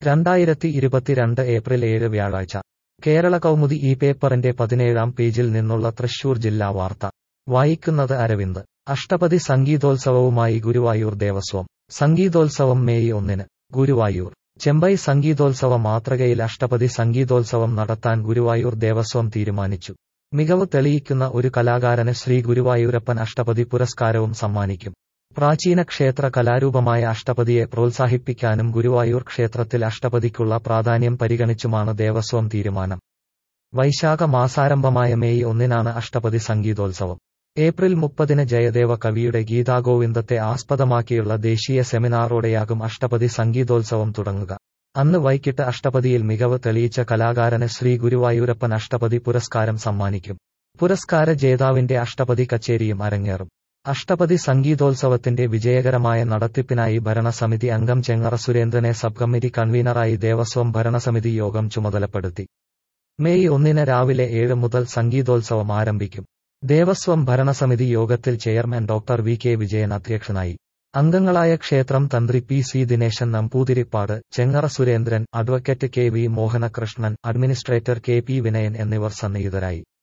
രണ്ടായിരത്തി ഇരുപത്തിരണ്ട് ഏപ്രിൽ ഏഴ് വ്യാഴാഴ്ച കേരള കൗമുദി ഈ പേപ്പറിന്റെ പതിനേഴാം പേജിൽ നിന്നുള്ള തൃശൂർ ജില്ലാ വാർത്ത വായിക്കുന്നത് അരവിന്ദ് അഷ്ടപതി സംഗീതോത്സവവുമായി ഗുരുവായൂർ ദേവസ്വം സംഗീതോത്സവം മെയ് ഒന്നിന് ഗുരുവായൂർ ചെമ്പൈ സംഗീതോത്സവ മാതൃകയിൽ അഷ്ടപതി സംഗീതോത്സവം നടത്താൻ ഗുരുവായൂർ ദേവസ്വം തീരുമാനിച്ചു മികവ് തെളിയിക്കുന്ന ഒരു കലാകാരന് ശ്രീ ഗുരുവായൂരപ്പൻ അഷ്ടപതി പുരസ്കാരവും സമ്മാനിക്കും പ്രാചീന ക്ഷേത്ര കലാരൂപമായ അഷ്ടപതിയെ പ്രോത്സാഹിപ്പിക്കാനും ഗുരുവായൂർ ക്ഷേത്രത്തിൽ അഷ്ടപതിക്കുള്ള പ്രാധാന്യം പരിഗണിച്ചുമാണ് ദേവസ്വം തീരുമാനം വൈശാഖ മാസാരംഭമായ മെയ് ഒന്നിനാണ് അഷ്ടപതി സംഗീതോത്സവം ഏപ്രിൽ മുപ്പതിന് ജയദേവ കവിയുടെ ഗീതാഗോവിന്ദത്തെ ആസ്പദമാക്കിയുള്ള ദേശീയ സെമിനാറോടെയാകും അഷ്ടപതി സംഗീതോത്സവം തുടങ്ങുക അന്ന് വൈകിട്ട് അഷ്ടപതിയിൽ മികവ് തെളിയിച്ച കലാകാരന് ശ്രീ ഗുരുവായൂരപ്പൻ അഷ്ടപതി പുരസ്കാരം സമ്മാനിക്കും പുരസ്കാര ജേതാവിന്റെ അഷ്ടപതി കച്ചേരിയും അരങ്ങേറും അഷ്ടപതി സംഗീതോത്സവത്തിന്റെ വിജയകരമായ നടത്തിപ്പിനായി ഭരണസമിതി അംഗം ചെങ്ങറ സുരേന്ദ്രനെ സബ് കമ്മിറ്റി കൺവീനറായി ദേവസ്വം ഭരണസമിതി യോഗം ചുമതലപ്പെടുത്തി മെയ് ഒന്നിന് രാവിലെ ഏഴ് മുതൽ സംഗീതോത്സവം ആരംഭിക്കും ദേവസ്വം ഭരണസമിതി യോഗത്തിൽ chairman doctor V K Vijayan അധ്യക്ഷനായി അംഗങ്ങളായ ക്ഷേത്രം തന്ത്രി P C Dineshan Namboodiripad Chengara Surendran advocate K V Mohanakrishnan administrator K P Vinayan എന്നിവർ സന്നിഹിതരായി